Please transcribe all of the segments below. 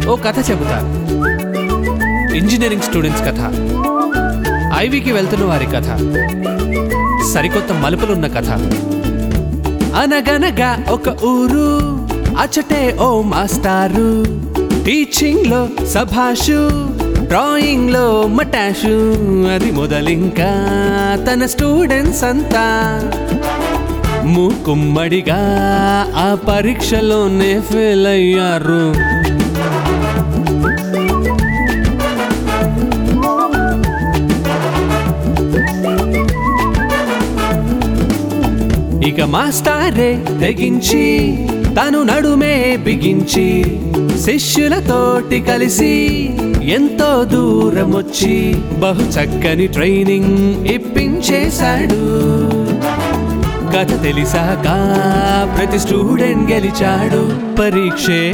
ఓ కథ చెబుతా engineering students కథ ఐవీకి వెళ్తున్న వారి కథ సరికొత్త మలుపులున్న కథ అనగనగా ఒక ఊరు అచ్చటే ఓ మాస్టారు టీచింగ్ లో సభాషు డ్రాయింగ్ లో మటాషు అది మొదలింకా తన స్టూడెంట్స్ అంతా మూకుమ్మడిగా ఆ పరీక్షలోనే ఫెయిల్ అయ్యారు ఇక మాస్టారే తెగించి తను నడుమే బిగించి శిష్యులతోటి కలిసి ఎంతో దూరం వచ్చి బహు చక్కని ట్రైనింగ్ ఇప్పించేశాడు కథ తెలిసాక ప్రతి స్టూడెంట్ గెలిచాడు పరీక్షే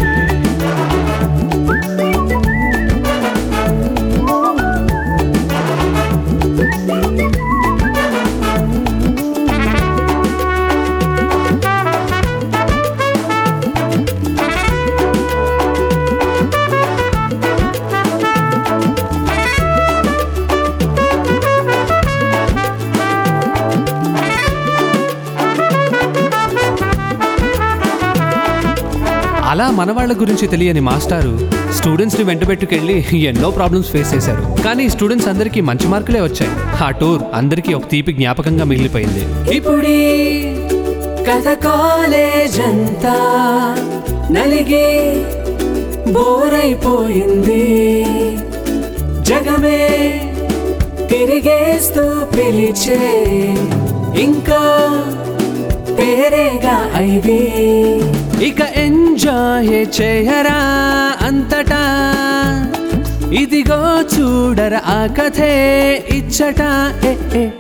అలా మనవాళ్ళ గురించి తెలియని మాస్టారు స్టూడెంట్స్ ని వెంటబెట్టుకెళ్ళి ఎన్నో ప్రాబ్లమ్స్ ఫేస్ చేశారు కానీ స్టూడెంట్స్ అందరికీ మంచి మార్కులే వచ్చాయి ఆ టూర్ అందరికీ ఒక తీపి జ్ఞాపకంగా మిగిలిపోయింది ఇప్పుడీ కథ కాలేజ్ అంతా నలిగి బోరైపోయింది జగమే తిరిగేస్తూ పిలిచే ఇంకా పేరేగా ఐవి ఇక ఎంజాయ్ చేయరా అంతటా ఇదిగో చూడరా ఆ కథే ఇచ్చట ఏ ఏ